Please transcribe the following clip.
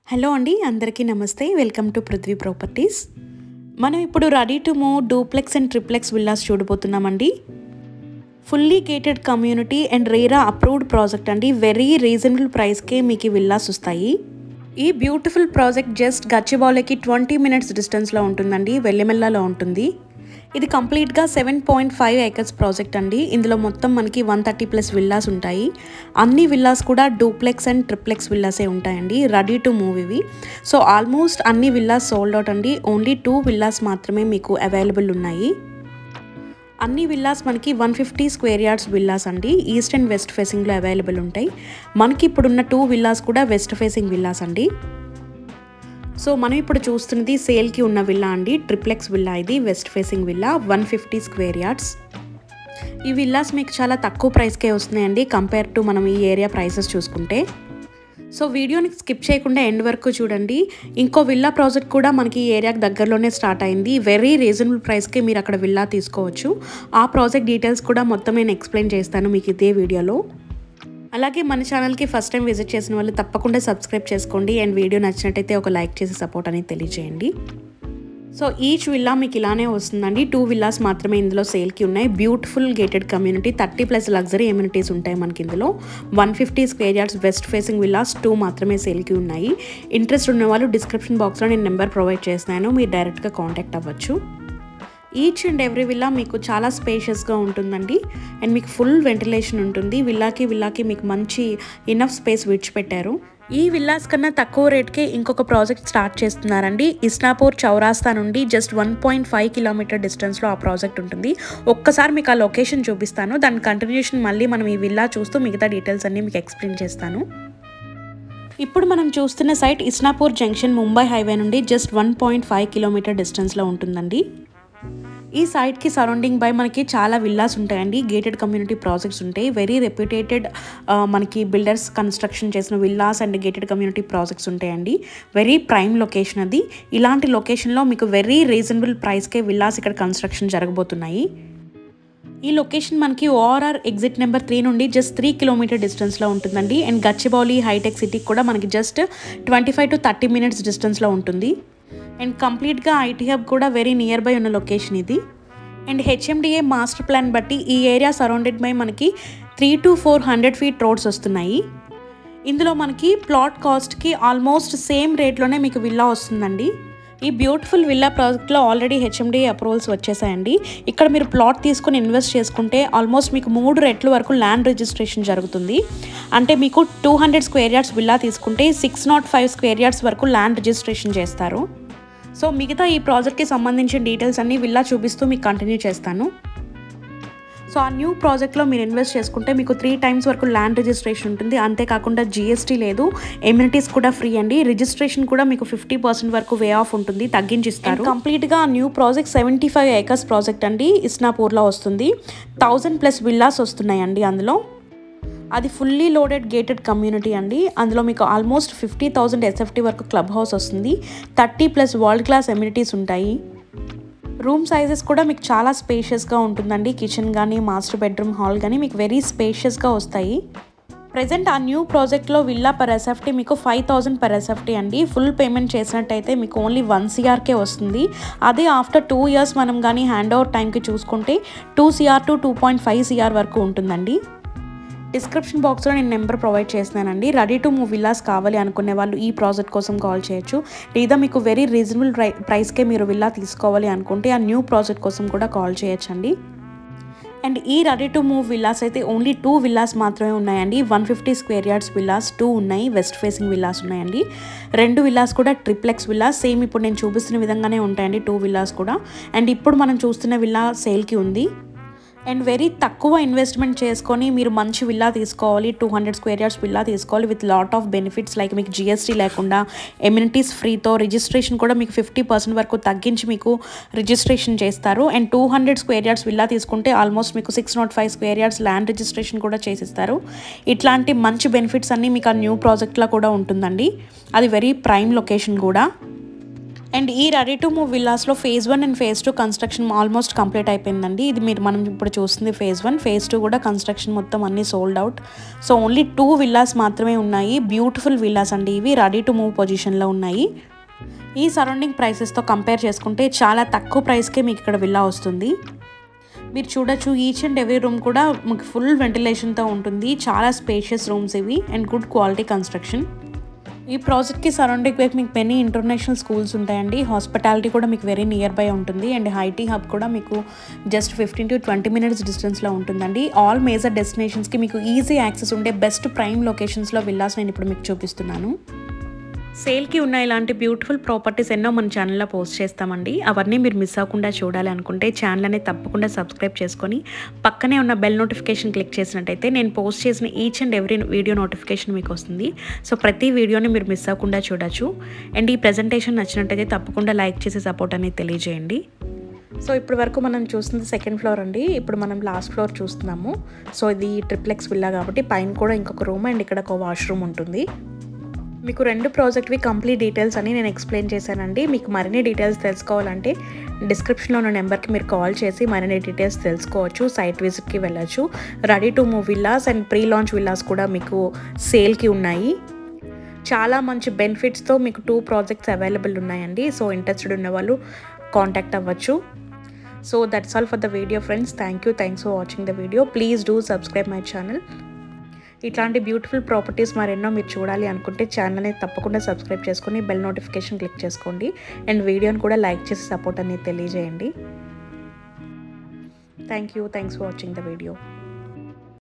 hello అండి అందరికీ నమస్తే వెల్కమ్ టు పృథ్వీ ప్రాపర్టీస్ మనం ఇప్పుడు ready to move duplex and triplex villas చూడబోతున్నామండి fully gated community and RERA approved project అండి వెరీ రీజనబుల్ ప్రైస్కే మీకు ఈ విల్లాస్ వస్తాయి ఈ బ్యూటిఫుల్ ప్రాజెక్ట్ జస్ట్ గచ్చిబౌలికి ట్వంటీ మినిట్స్ డిస్టెన్స్లో ఉంటుందండి వెల్లిమెల్లాలో ఉంటుంది ఇది కంప్లీట్గా seven point five acres project అండి ఇందులో మొత్తం మనకి వన్ థర్టీ ప్లస్ విల్లాస్ ఉంటాయి అన్ని విల్లాస్ కూడా డూప్లెక్స్ అండ్ ట్రిప్లెక్స్ విల్లాసే ఉంటాయండి రెడీ టు మూవ్ ఇవి సో ఆల్మోస్ట్ అన్ని విల్లాస్ సోల్డ్ అవుట్ అండి ఓన్లీ టూ విల్లాస్ మాత్రమే మీకు అవైలబుల్ ఉన్నాయి అన్ని విల్లాస్ మనకి one fifty square yards villas అండి ఈస్ట్ అండ్ వెస్ట్ ఫేసింగ్లో అవైలబుల్ ఉంటాయి మనకి ఇప్పుడున్న టూ విల్లాస్ కూడా వెస్ట్ ఫేసింగ్ విల్లాస్ అండి సో మనం ఇప్పుడు చూస్తున్నది సేల్కి ఉన్న విల్లా అండి ట్రిప్లెక్స్ విల్లా ఇది west facing villa one fifty square yards ఈ విల్లాస్ మీకు చాలా తక్కువ ప్రైస్కే వస్తున్నాయండి కంపేర్ టు మనం ఈ ఏరియా ప్రైసెస్ చూసుకుంటే సో వీడియోని స్కిప్ చేయకుండా ఎండ్ వరకు చూడండి ఇంకో విల్లా ప్రాజెక్ట్ కూడా మనకి ఈ ఏరియాకి దగ్గరలోనే స్టార్ట్ అయింది వెరీ రీజనబుల్ ప్రైస్కే మీరు అక్కడ విల్లా తీసుకోవచ్చు ఆ ప్రాజెక్ట్ డీటెయిల్స్ కూడా మొత్తం నేను ఎక్స్ప్లెయిన్ చేస్తాను మీకు ఇదే వీడియోలో అలాగే మన ఛానల్కి ఫస్ట్ టైం విజిట్ చేసిన వాళ్ళు తప్పకుండా సబ్స్క్రైబ్ చేసుకోండి అండ్ వీడియో నచ్చినట్టయితే ఒక లైక్ చేసి సపోర్ట్ అనేది తెలియజేయండి సో ఈచ్ విల్లా మీకు ఇలానే వస్తుందండి టూ విల్లాస్ మాత్రమే ఇందులో సేల్కి ఉన్నాయి beautiful gated community thirty plus luxury amenities ఉంటాయి మనకి ఇందులో one fifty square yards west facing villas two మాత్రమే సేల్కి ఉన్నాయి ఇంట్రెస్ట్ ఉన్న వాళ్ళు డిస్క్రిప్షన్ బాక్స్లో నేను నెంబర్ ప్రొవైడ్ చేస్తున్నాను మీరు డైరెక్ట్గా కాంటాక్ట్ అవ్వచ్చు ఈచ్ అండ్ ఎవ్రీ విల్లా మీకు చాలా స్పేషియస్గా ఉంటుందండి అండ్ మీకు ఫుల్ వెంటిలేషన్ ఉంటుంది విల్లాకి విల్లాకి మీకు మంచి ఇనఫ్ స్పేస్ విడిచిపెట్టారు ఈ విల్లాస్ కన్నా తక్కువ రేట్కే ఇంకొక ప్రాజెక్ట్ స్టార్ట్ చేస్తున్నారండి ఇస్నాపూర్ చౌరాస్తా నుండి just one point five kilometer డిస్టెన్స్లో ఆ ప్రాజెక్ట్ ఉంటుంది ఒక్కసారి మీకు ఆ లొకేషన్ చూపిస్తాను దాని కంటిన్యూషన్ మళ్ళీ మనం ఈ విల్లా చూస్తూ మిగతా డీటెయిల్స్ అన్నీ మీకు ఎక్స్ప్లెయిన్ చేస్తాను ఇప్పుడు మనం చూస్తున్న site Isnapur junction Mumbai highway నుండి just one point five kilometer డిస్టెన్స్లో ఉంటుందండి ఈ సైట్కి సరౌండింగ్ బై మనకి చాలా విల్లాస్ ఉంటాయండి గేటెడ్ కమ్యూనిటీ ప్రాజెక్ట్స్ ఉంటాయి వెరీ రెప్యూటేటెడ్ మనకి బిల్డర్స్ కన్స్ట్రక్షన్ చేసిన villas and gated community projects ఉంటాయండి వెరీ ప్రైమ్ లొకేషన్ అది ఇలాంటి లొకేషన్లో మీకు వెరీ రీజనబుల్ ప్రైస్కే విల్లాస్ ఇక్కడ కన్స్ట్రక్షన్ జరగబోతున్నాయి ఈ లొకేషన్ మనకి ఓఆర్ఆర్ ఎగ్జిట్ నెంబర్ త్రీ నుండి జస్ట్ త్రీ కిలోమీటర్ డిస్టెన్స్లో ఉంటుందండి అండ్ గచ్చిబౌలి హైటెక్ సిటీకి కూడా మనకి just twenty five to thirty minutes డిస్టెన్స్లో ఉంటుంది అండ్ కంప్లీట్గా ఐటీ హబ్ కూడా వెరీ నియర్ బై ఉన్న లొకేషన్ ఇది అండ్ హెచ్ఎండిఏ మాస్టర్ ప్లాన్ బట్టి ఈ ఏరియా సరౌండెడ్ బై మనకి three to four hundred feet roads వస్తున్నాయి ఇందులో మనకి ప్లాట్ కాస్ట్కి ఆల్మోస్ట్ సేమ్ రేట్లోనే మీకు విల్లా వస్తుందండి ఈ బ్యూటిఫుల్ విల్లా ప్రాజెక్ట్లో ఆల్రెడీ హెచ్ఎండిఏ అప్రూవల్స్ వచ్చేసాయండి ఇక్కడ మీరు ప్లాట్ తీసుకుని ఇన్వెస్ట్ చేసుకుంటే ఆల్మోస్ట్ మీకు మూడు రెట్ల వరకు ల్యాండ్ రిజిస్ట్రేషన్ జరుగుతుంది అంటే మీకు two hundred square yards villa తీసుకుంటే six nought five square yards వరకు ల్యాండ్ రిజిస్ట్రేషన్ చేస్తారు సో మిగతా ఈ ప్రాజెక్ట్కి సంబంధించిన డీటెయిల్స్ అన్నీ విల్లా చూపిస్తూ మీకు కంటిన్యూ చేస్తాను సో ఆ న్యూ ప్రాజెక్ట్లో మీరు ఇన్వెస్ట్ చేసుకుంటే మీకు త్రీ టైమ్స్ వరకు ల్యాండ్ రిజిస్ట్రేషన్ ఉంటుంది అంతేకాకుండా జిఎస్టీ లేదు ఎమ్యూనిటీస్ కూడా ఫ్రీ అండి రిజిస్ట్రేషన్ కూడా మీకు ఫిఫ్టీ పర్సెంట్ వరకు వే ఆఫ్ ఉంటుంది తగ్గించిస్తారు కంప్లీట్గా new project seventy five acres project అండి ఇస్నాపూర్లో వస్తుంది థౌజండ్ ప్లస్ విల్లాస్ వస్తున్నాయండి అందులో అది ఫుల్లీ లోడెడ్ గేటెడ్ కమ్యూనిటీ అండి అందులో మీకు ఆల్మోస్ట్ ఫిఫ్టీ థౌజండ్ ఎస్ఎఫ్టీ వరకు క్లబ్ హౌస్ వస్తుంది thirty plus world class amenities ఉంటాయి రూమ్ సైజెస్ కూడా మీకు చాలా స్పేషియస్గా ఉంటుందండి కిచెన్ కానీ మాస్టర్ బెడ్రూమ్ హాల్ కానీ మీకు వెరీ స్పేషియస్గా వస్తాయి ప్రజెంట్ ఆ న్యూ ప్రాజెక్ట్లో విల్లా పర్ ఎస్ఎఫ్టీ మీకు ఫైవ్ థౌజండ్ పర్ ఎస్ఎఫ్టీ అండి ఫుల్ పేమెంట్ చేసినట్టయితే మీకు ఓన్లీ వన్ సిఆర్కే వస్తుంది అదే ఆఫ్టర్ టూ ఇయర్స్ మనం కానీ హ్యాండ్ ఓవర్ టైంకి చూసుకుంటే two CR to two point five CR వరకు ఉంటుందండి డిస్క్రిప్షన్ బాక్స్లో నేను నెంబర్ ప్రొవైడ్ చేస్తున్నానండి రెడీ టు మూవ్ విల్లాస్ కావాలి అనుకునే వాళ్ళు ఈ ప్రాజెక్ట్ కోసం కాల్ చేయొచ్చు లేదా మీకు వెరీ రీజనబుల్ ప్రైస్కే మీరు విల్లా తీసుకోవాలి అనుకుంటే ఆ న్యూ ప్రాజెక్ట్ కోసం కూడా కాల్ చేయొచ్చండి అండ్ ఈ రెడీ టు మూవ్ విల్లాస్ అయితే ఓన్లీ టూ విల్లాస్ మాత్రమే ఉన్నాయండి one fifty square yards villas two ఉన్నాయి వెస్ట్ ఫేసింగ్ విల్లాస్ ఉన్నాయండి రెండు విల్లాస్ కూడా ట్రిప్లెక్స్ విల్లాస్ సేమ్ ఇప్పుడు నేను చూపిస్తున్న విధంగానే ఉంటాయండి టూ విల్లాస్ కూడా అండ్ ఇప్పుడు మనం చూస్తున్న విల్లా సేల్కి ఉంది అండ్ వెరీ తక్కువ ఇన్వెస్ట్మెంట్ చేసుకొని మీరు మంచి విల్లా తీసుకోవాలి two hundred square yards villa తీసుకోవాలి with lot of benefits like మీకు జిఎస్టీ లేకుండా ఎమ్యూనిటీస్ ఫ్రీతో రిజిస్ట్రేషన్ కూడా మీకు ఫిఫ్టీ పర్సెంట్ వరకు తగ్గించి మీకు రిజిస్ట్రేషన్ చేస్తారు and two hundred square yards villa తీసుకుంటే ఆల్మోస్ట్ మీకు six nought five square yards land registration కూడా చేసిస్తారు ఇట్లాంటి మంచి బెనిఫిట్స్ అన్నీ మీకు ఆ న్యూ ప్రాజెక్ట్లో కూడా ఉంటుందండి అది వెరీ ప్రైమ్ లొకేషన్ కూడా అండ్ ఈ రెడీ టు మూవ్ విల్లాస్లో phase one and phase two construction almost complete అయిపోయిందండి ఇది మీరు మనం ఇప్పుడు చూస్తుంది ఫేజ్ వన్ ఫేజ్ టూ కూడా కన్స్ట్రక్షన్ మొత్తం అన్నీ sold out so only two villas మాత్రమే ఉన్నాయి బ్యూటిఫుల్ విల్లాస్ అండి ఇవి రెడీ టు మూవ్ పొజిషన్లో ఉన్నాయి ఈ సరౌండింగ్ ప్రైసెస్తో కంపేర్ చేసుకుంటే చాలా తక్కువ ప్రైస్కే మీకు ఇక్కడ విల్లా వస్తుంది మీరు చూడొచ్చు ఈచ్ అండ్ ఎవ్రీ రూమ్ కూడా మీకు ఫుల్ వెంటిలేషన్తో ఉంటుంది చాలా స్పేషియస్ రూమ్స్ ఇవి అండ్ గుడ్ క్వాలిటీ కన్స్ట్రక్షన్ ఈ ప్రాజెక్ట్కి సరౌండింగ్ వైపు మీకు మెనీ ఇంటర్నేషనల్ స్కూల్స్ ఉంటాయండి హాస్పిటాలిటీ కూడా మీకు వెరీ నియర్ బై ఉంటుంది అండ్ హైటీ హబ్ కూడా మీకు just fifteen to twenty minutes డిస్టెన్స్లో ఉంటుందండి ఆల్ మేజర్ డెస్టినేషన్స్కి మీకు ఈజీ యాక్సెస్ ఉండే బెస్ట్ ప్రైమ్ లొకేషన్స్లో విల్లాస్ నేను ఇప్పుడు మీకు చూపిస్తున్నాను సేల్కి ఉన్న ఇలాంటి బ్యూటిఫుల్ ప్రాపర్టీస్ ఎన్నో మన ఛానల్లో పోస్ట్ చేస్తామండి అవన్నీ మీరు మిస్ అవ్వకుండా చూడాలి అనుకుంటే ఛానల్ అనేది తప్పకుండా సబ్స్క్రైబ్ చేసుకొని పక్కనే ఉన్న బెల్ నోటిఫికేషన్ క్లిక్ చేసినట్టయితే నేను పోస్ట్ చేసిన each and every video notification మీకు వస్తుంది సో ప్రతి వీడియోని మీరు మిస్ అవ్వకుండా చూడొచ్చు అండ్ ఈ ప్రజెంటేషన్ నచ్చినట్టయితే తప్పకుండా లైక్ చేసి సపోర్ట్ అనేది తెలియజేయండి సో ఇప్పటి వరకు మనం చూస్తుంది సెకండ్ ఫ్లోర్ అండి ఇప్పుడు మనం లాస్ట్ ఫ్లోర్ చూస్తున్నాము సో ఇది ట్రిప్లెక్స్ విల్లా కాబట్టి పైన కూడా ఇంకొక రూమ్ అండ్ ఇక్కడ ఒక వాష్రూమ్ ఉంటుంది మీకు రెండు ప్రాజెక్ట్వి కంప్లీట్ డీటెయిల్స్ అని నేను ఎక్స్ప్లెయిన్ చేశానండి మీకు మరిన్ని డీటెయిల్స్ తెలుసుకోవాలంటే డిస్క్రిప్షన్లో ఉన్న నెంబర్కి మీరు కాల్ చేసి మరిన్ని డీటెయిల్స్ తెలుసుకోవచ్చు సైట్ విజిట్కి వెళ్ళచ్చు ready to move villas and pre launch villas కూడా మీకు సేల్కి ఉన్నాయి చాలా మంచి బెనిఫిట్స్తో మీకు టూ ప్రాజెక్ట్స్ అవైలబుల్ ఉన్నాయండి సో ఇంట్రెస్టెడ్ ఉన్న వాళ్ళు కాంటాక్ట్ అవ్వచ్చు so that's all for the video friends thank you thanks for watching the video please do subscribe my channel ఇట్లాంటి బ్యూటిఫుల్ ప్రాపర్టీస్ మరెన్నో మీరు చూడాలి అనుకుంటే ఛానల్ని తప్పకుండా సబ్స్క్రైబ్ చేసుకొని బెల్ నోటిఫికేషన్ క్లిక్ చేసుకోండి అండ్ వీడియోని కూడా లైక్ చేసి సపోర్ట్ అనేది తెలియజేయండి thank you thanks for watching the video